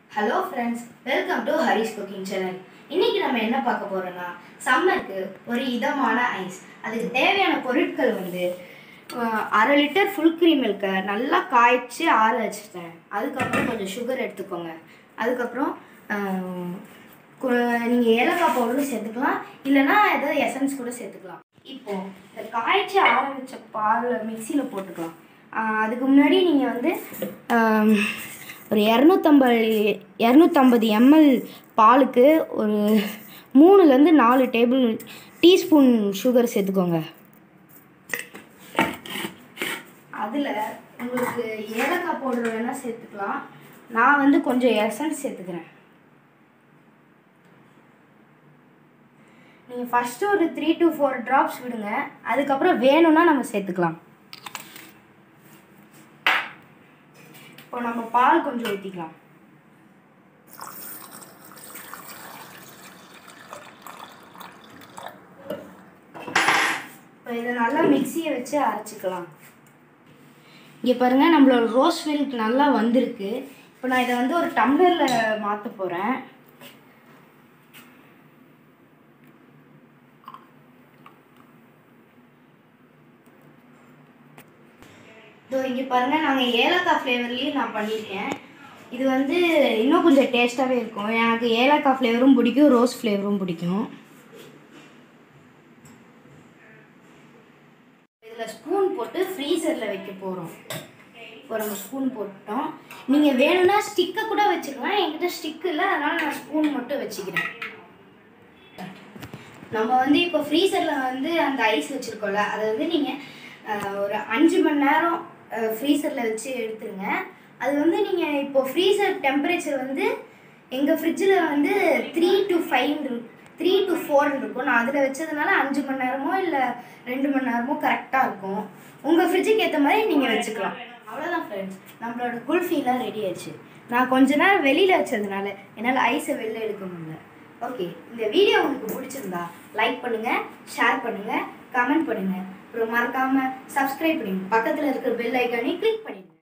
hello friends welcome to Haris cooking channel இன்னைக்கு நம்ம என்ன பார்க்க போறோம்னா சம்மருக்கு ஒரு இதமான ஐஸ் அதுக்கு தேவையான பொருட்கள் வந்து அஹ், அரை லிட்டர் ஃபுல் க்ரீம் மில்கை நல்லா காய்ச்சி ஆற வச்சுட்டேன் அதுக்கப்புறம் கொஞ்சம் சுகர் எடுத்துக்கோங்க அதுக்கப்புறம் நீங்கள் ஏலக்காய் பவுடரும் சேர்த்துக்கலாம் இல்லைன்னா ஏதாவது எசன்ஸ் கூட சேர்த்துக்கலாம் இப்போ இந்த காய்ச்சி ஆற வச்ச பால் மிக்சியில் போட்டுக்கலாம் ஆஹ் அதுக்கு முன்னாடி நீங்கள் வந்து ஆம், ஒரு இரநூத்தம்பது இரநூத்தம்பது எம்எல் பாலுக்கு ஒரு மூணுலேருந்து நாலு டேபிள் டீஸ்பூன் சுகர் சேர்த்துக்கோங்க அதில் உங்களுக்கு ஏலக்காய் பவுடர் வேணால் சேர்த்துக்கலாம் நான் வந்து கொஞ்சம் எசன்ஸ் சேர்த்துக்கிறேன் நீங்கள் ஃபஸ்ட்டு ஒரு த்ரீ டு ஃபோர் ட்ராப்ஸ் விடுங்க அதுக்கப்புறம் வேணும்னா நம்ம சேர்த்துக்கலாம் இப்போ நம்ம பால் கொஞ்சம் ஊற்றிக்கலாம் இப்போ இதை நல்லா மிக்சியை வச்சு அரைச்சிக்கலாம் இங்கே பாருங்கள் நம்மளோட ரோஸ் மில்க் நல்லா வந்திருக்கு இப்போ நான் இதை வந்து ஒரு டம்ளரில் மாற்ற போகிறேன் இதோ இங்கே பாருங்கள் நாங்கள் ஏலக்காய் ஃப்ளேவர்லேயும் நான் பண்ணியிருக்கேன் இது வந்து இன்னும் கொஞ்சம் டேஸ்ட்டாகவே இருக்கும் எனக்கு ஏலக்காய் ஃப்ளேவரும் பிடிக்கும் ரோஸ் ஃப்ளேவரும் பிடிக்கும் இதில் ஸ்பூன் போட்டு ஃப்ரீசரில் வைக்க போகிறோம் இப்போ நம்ம ஸ்பூன் போட்டோம் நீங்கள் வேணும்னா ஸ்டிக்கை கூட வச்சுக்கலாம் என்கிட்ட ஸ்டிக் இல்லை அதனால் நான் ஸ்பூன் மட்டும் வச்சுக்கிறேன் நம்ம வந்து இப்போ ஃப்ரீசரில் வந்து அந்த ஐஸ் வச்சுருக்கோம்ல அதை வந்து நீங்கள் ஒரு அஞ்சு மணி நேரம் ஃப்ரீசரில் வச்சு எடுத்துருங்க அது வந்து நீங்கள் இப்போ ஃப்ரீசர் டெம்பரேச்சர் வந்து எங்கள் ஃப்ரிட்ஜில் வந்து three to five three to four இருக்கும் நான் அதில் வச்சதுனால அஞ்சு மணி நேரமோ இல்லை ரெண்டு மணி நேரமோ கரெக்டாக இருக்கும் உங்கள் ஃப்ரிட்ஜுக்கு ஏற்ற மாதிரி நீங்கள் வச்சுக்கலாம் அவ்வளோதான் ஃப்ரெண்ட்ஸ் நம்மளோட குல்ஃபீலாம் ரெடி ஆயிடுச்சு நான் கொஞ்ச நேரம் வெளியில் வச்சதுனால என்னால் ஐஸை வெளில எடுக்க முடியல ஓகே இந்த வீடியோ உங்களுக்கு பிடிச்சிருந்தா லைக் பண்ணுங்கள் ஷேர் பண்ணுங்கள் கமெண்ட் பண்ணுங்கள் அப்புறம் மறக்காமல் சப்ஸ்கிரைப் பண்ணுங்க பக்கத்தில் இருக்கிற பெல் ஐக்கானே கிளிக் பண்ணிடுங்க